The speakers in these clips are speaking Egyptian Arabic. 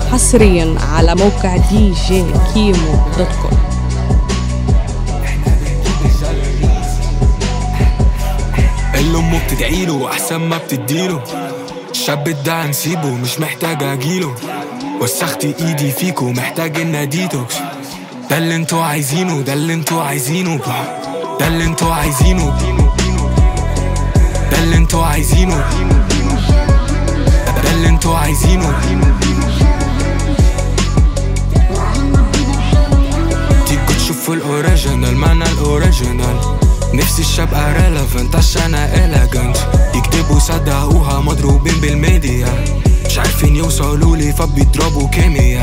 حصريا على موقع دي جي كيمو دوت كوم اللي امه بتدعيله احسن ما بتديله الشاب ده نسيبه مش محتاج اجيله وسخت ايدي فيكو محتاج ان اديتوكس ده اللي انتوا عايزينه ده اللي انتوا عايزينه ده اللي انتوا عايزينه ده اللي انتوا عايزينه ده اللي انتوا عايزينه تيجوا تشوفوا الاوريجينال معنى الاوريجينال نفسي الشاب ريليفنت عشان اليجنت يكتبوا صدقوها مضروبين بالميديا مش عارفين يوصلوا لي فبيضربوا كيمياء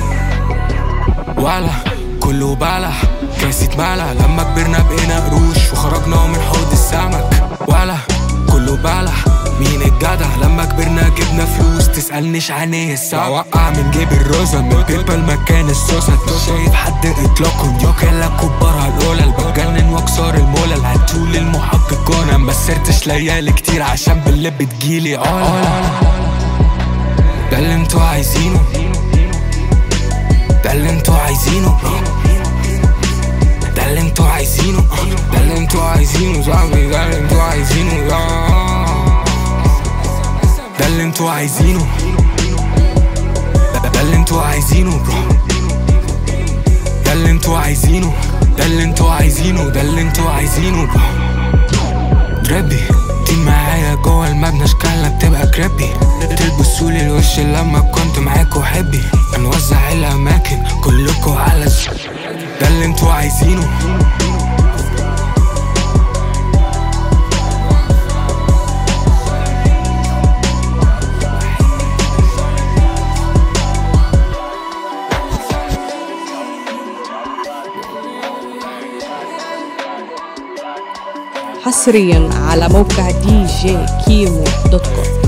ولا كله بلح كاسة مالح لما كبرنا بقينا قروش وخرجنا من حوض السمك ولا كله بلح مين الجدع لما كبرنا جبنا فلوس تسألنيش عن ايه السبب وقع من جيب الروزة من بيبل مكان السوسة انت شايف حد اطلاقهم يوكل كبرها الاولى بتجنن واكسر المولى هتقول المحقق انا ما سرتش ليالي كتير عشان باللي بتجيلي علا ده اللي انتوا عايزينه ده اللي انتوا عايزينه ده اللي انتوا عايزينه ده اللي انتوا عايزينه صاحبي ده اللي انتوا عايزينه ده اللي انتوا عايزينه ده اللي انتوا عايزينه برو ده اللي انتوا عايزينه ده اللي انتوا عايزينه ده اللي انتوا عايزينه برو دربي دي معايا جوه المبنى اشكالنا بتبقى كريبي تلبسولي الوش لما كنت معاكوا حبي هنوزع الاماكن كلكوا على ز- ده اللي انتوا عايزينه حصريا على موقع دي جي كيمو دوت كوم